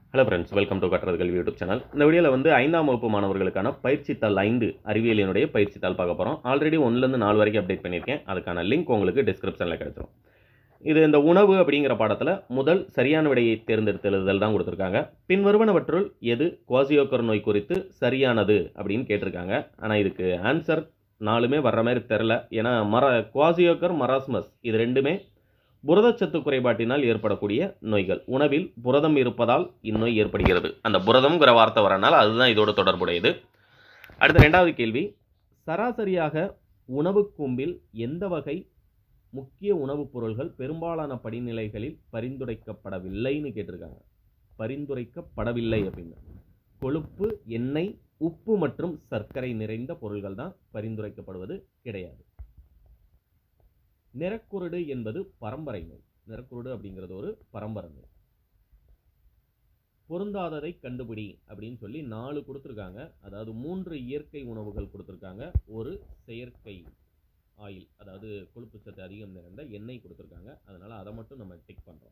hello friends welcome to கட்டுறது கல்வி YouTube channel இந்த வீடியோவில் வந்து ஐந்தாம் வகுப்பு மாணவர்களுக்கான பயிற்சித்தாள் ஐந்து அறிவியலினுடைய பயிற்சித்தாள் பார்க்க போகிறோம் ஆல்ரெடி ஒன்றுலேருந்து நாலு வரைக்கும் அப்டேட் பண்ணியிருக்கேன் அதுக்கான லிங்க் உங்களுக்கு டிஸ்கிரிப்ஷனில் கிடைச்சிரும் இது இந்த உணவு அப்படிங்கிற பாடத்தில் முதல் சரியான விடையை தேர்ந்தெடுத்து எழுதுதல் தான் கொடுத்துருக்காங்க பின்வருவனவற்றுள் எது குவாசியோக்கர் நோய் குறித்து சரியானது அப்படின்னு கேட்டிருக்காங்க ஆனால் இதுக்கு ஆன்சர் நாலுமே வர்ற மாதிரி தெரில ஏன்னா மர குவாசியோக்கர் மராஸ்மஸ் இது ரெண்டுமே புரதச்சத்து குறைபாட்டினால் ஏற்படக்கூடிய நோய்கள் உணவில் புரதம் இருப்பதால் இந்நோய் ஏற்படுகிறது அந்த புரதம்ங்கிற வார்த்தை வரனால அதுதான் இதோட தொடர்புடையது அடுத்த ரெண்டாவது கேள்வி சராசரியாக உணவு கூம்பில் எந்த வகை முக்கிய உணவுப் பொருள்கள் பெரும்பாலான படிநிலைகளில் பரிந்துரைக்கப்படவில்லைன்னு கேட்டிருக்காங்க பரிந்துரைக்கப்படவில்லை அப்படின்னு கொழுப்பு எண்ணெய் உப்பு மற்றும் சர்க்கரை நிறைந்த பொருள்கள் தான் பரிந்துரைக்கப்படுவது கிடையாது நிறக்குருடு என்பது பரம்பரை நோய் நிறக்குருடு அப்படிங்கிறது ஒரு பரம்பரை நோய் பொருந்தாததை கண்டுபிடி அப்படின்னு சொல்லி நாலு கொடுத்துருக்காங்க அதாவது மூன்று இயற்கை உணவுகள் கொடுத்துருக்காங்க ஒரு செயற்கை ஆயில் அதாவது கொழுப்பு சத்து அதிகம் நிறைந்த எண்ணெய் கொடுத்துருக்காங்க அதனால அதை மட்டும் நம்ம டிக் பண்ணுறோம்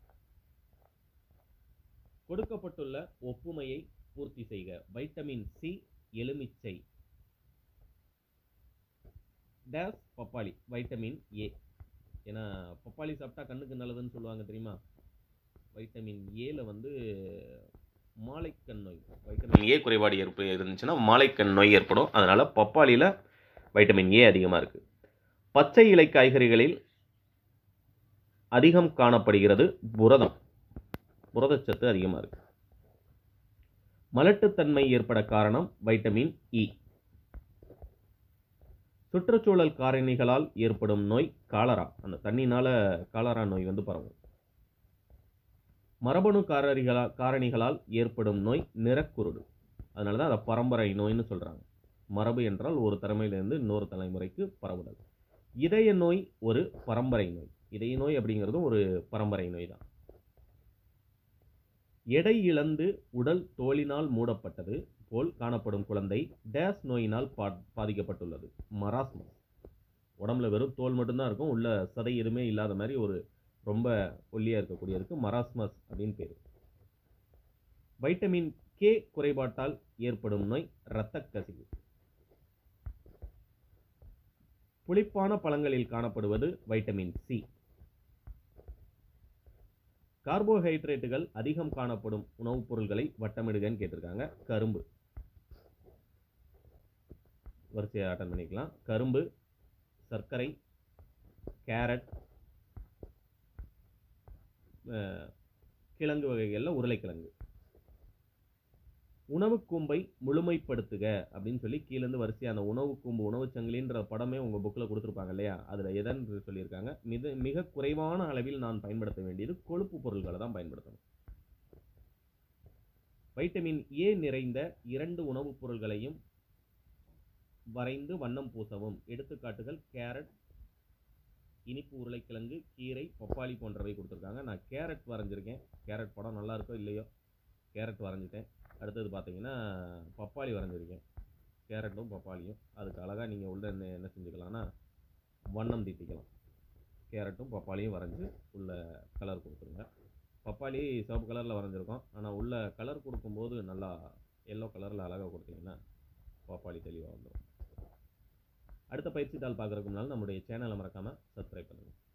கொடுக்கப்பட்டுள்ள ஒப்புமையை பூர்த்தி செய்க வைட்டமின் சி எலுமிச்சை டேஸ் பப்பாளி வைட்டமின் ஏ ஏன்னா பப்பாளி சாப்பிட்டா கண்ணுக்கு நல்லதுன்னு சொல்லுவாங்க தெரியுமா வைட்டமின் ஏல வந்து மாலைக்கண் நோய் வைட்டமின் ஏ குறைபாடு ஏற்ப இருந்துச்சுன்னா மாலைக்கண் நோய் ஏற்படும் அதனால் பப்பாளியில் வைட்டமின் ஏ அதிகமாக இருக்குது பச்சை இலை காய்கறிகளில் அதிகம் காணப்படுகிறது புரதம் புரதச்சத்து அதிகமாக இருக்குது மலட்டுத்தன்மை ஏற்பட காரணம் வைட்டமின் இ சுற்றுச்சூழல் காரணிகளால் ஏற்படும் நோய் காலரா அந்த தண்ணினால காலரா நோய் வந்து பரவும் மரபணு காரணிகளால் காரணிகளால் ஏற்படும் நோய் நிறக்குருடு அதனால தான் அதை பரம்பரை நோய்னு சொல்கிறாங்க மரபு என்றால் ஒரு தலைமுறையிலிருந்து இன்னொரு தலைமுறைக்கு பரவுதல் இதய நோய் ஒரு பரம்பரை நோய் இதய நோய் அப்படிங்கிறதும் ஒரு பரம்பரை நோய் தான் எடை இழந்து உடல் தோலினால் மூடப்பட்டது போல் காணப்படும் குழந்தை டேஸ் நோயினால் பா பாதிக்கப்பட்டுள்ளது மராஸ்மஸ் உடம்புல வெறும் தோல் மட்டும்தான் இருக்கும் உள்ள சதை எதுவுமே இல்லாத மாதிரி ஒரு ரொம்ப ஒல்லியாக இருக்கக்கூடியதுக்கு மராஸ்மஸ் அப்படின்னு பேர் வைட்டமின் கே குறைபாட்டால் ஏற்படும் நோய் இரத்த கசிவு புளிப்பான பழங்களில் காணப்படுவது வைட்டமின் சி கார்போஹைட்ரேட்டுகள் அதிகம் காணப்படும் உணவுப் பொருட்களை வட்டமிடுகன்னு கேட்டிருக்காங்க கரும்பு வரிசையை அட்டன் பண்ணிக்கலாம் கரும்பு சர்க்கரை கேரட் கிழங்கு வகைகளில் உருளைக்கிழங்கு உணவு கூம்பை முழுமைப்படுத்துக அப்படின்னு சொல்லி கீழேருந்து வரிசையாக அந்த உணவு கூம்பு உணவு சங்கிலின்ற படமே உங்கள் புக்கில் கொடுத்துருப்பாங்க இல்லையா அதில் எதன்னு சொல்லியிருக்காங்க மிக மிக குறைவான அளவில் நான் பயன்படுத்த வேண்டியது கொழுப்பு பொருட்களை தான் பயன்படுத்தணும் வைட்டமின் ஏ நிறைந்த இரண்டு உணவுப் பொருள்களையும் வரைந்து வண்ணம் பூசவும் எடுத்துக்காட்டுகள் கேரட் இனிப்பு உருளைக்கிழங்கு கீரை பப்பாளி போன்றவை கொடுத்துருக்காங்க நான் கேரட் வரைஞ்சிருக்கேன் கேரட் படம் நல்லா இருக்கோ இல்லையோ கேரட் வரைஞ்சிட்டேன் அடுத்தது பார்த்தீங்கன்னா பப்பாளி வரைஞ்சிருக்கேன் கேரட்டும் பப்பாளியும் அதுக்கு அழகாக நீங்கள் உள்ள என்ன என்ன செஞ்சுக்கலாம்னா வண்ணம் தீட்டிக்கலாம் கேரட்டும் பப்பாளியும் வரைஞ்சி உள்ள கலர் கொடுத்துருங்க பப்பாளி சிவப்பு கலரில் வரைஞ்சிருக்கோம் ஆனால் உள்ள கலர் கொடுக்கும்போது நல்லா எல்லோ கலரில் அழகாக கொடுத்தீங்கன்னா பப்பாளி தெளிவாக வந்துடும் அடுத்த பயிற்சி தாள் பார்க்குறதுக்கு முன்னால் நம்முடைய சேனலை மறக்காமல் சப்ஸ்கிரைப் பண்ணுங்கள்